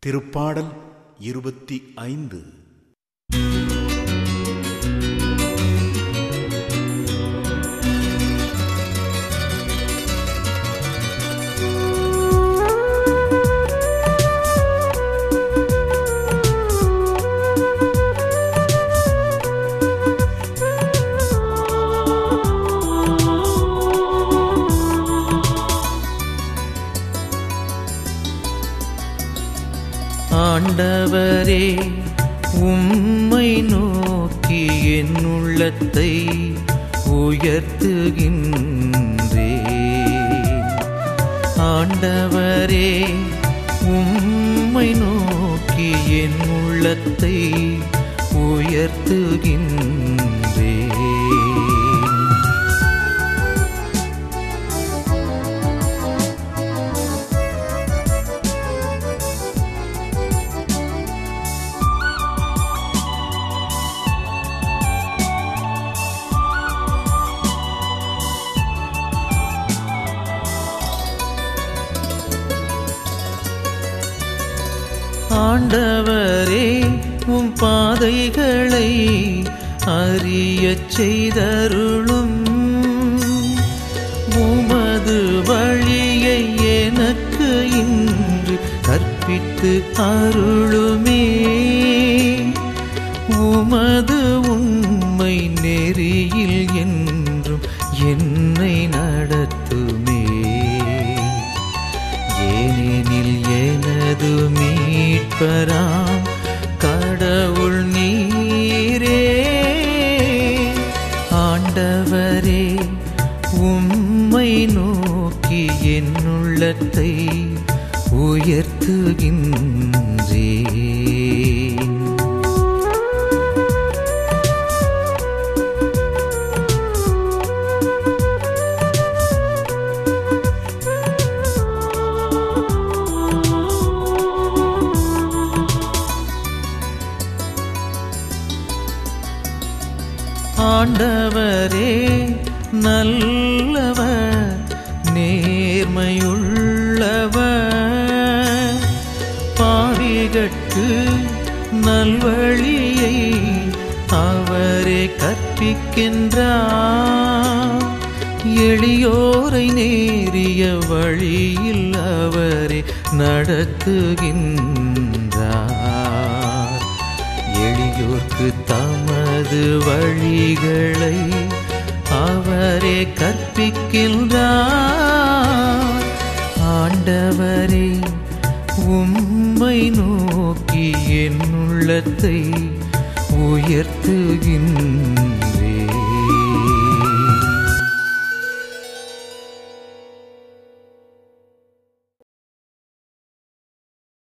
திருப்பாடல் இருபத்தி ஐந்து ஆண்டவரே உம்மை நோக்கி என் உள்ளத்தை உயர்த்துகின்றேன் ஆண்டவரே உம்மை நோக்கி என் உள்ளத்தை உயர்த்துகின்றேன் ஆண்டவரே உம் பாதைகளை அறியச் செய்தருளும் உமது வழியை எனக்கு இன்று கற்பித்து அருளுமே உமது உண்மை நெறியில் என்றும் என்னை நடத்துமே ஏனெனில் எனது மீட்பராம் கடவுள் நீரே ஆண்டவரே உம்மை நோக்கி என் உள்ளத்தை உயர்த்துகின்றேன் ஆண்டவரே நல்லவர் நேர்மையுள்ளவர் பாவிகட்கு நல்வழியை அவரே கற்பிக்கின்றார் எளியோரை நேரிய வழியில் அவரே நடத்துகின்றார் எளியோர்க்கு தமது வழிகளை அவரே கற்பிக்கின்றார் ஆண்டவரே உம்மை நோக்கி என் உள்ளத்தை உயர்த்துகின்றேன்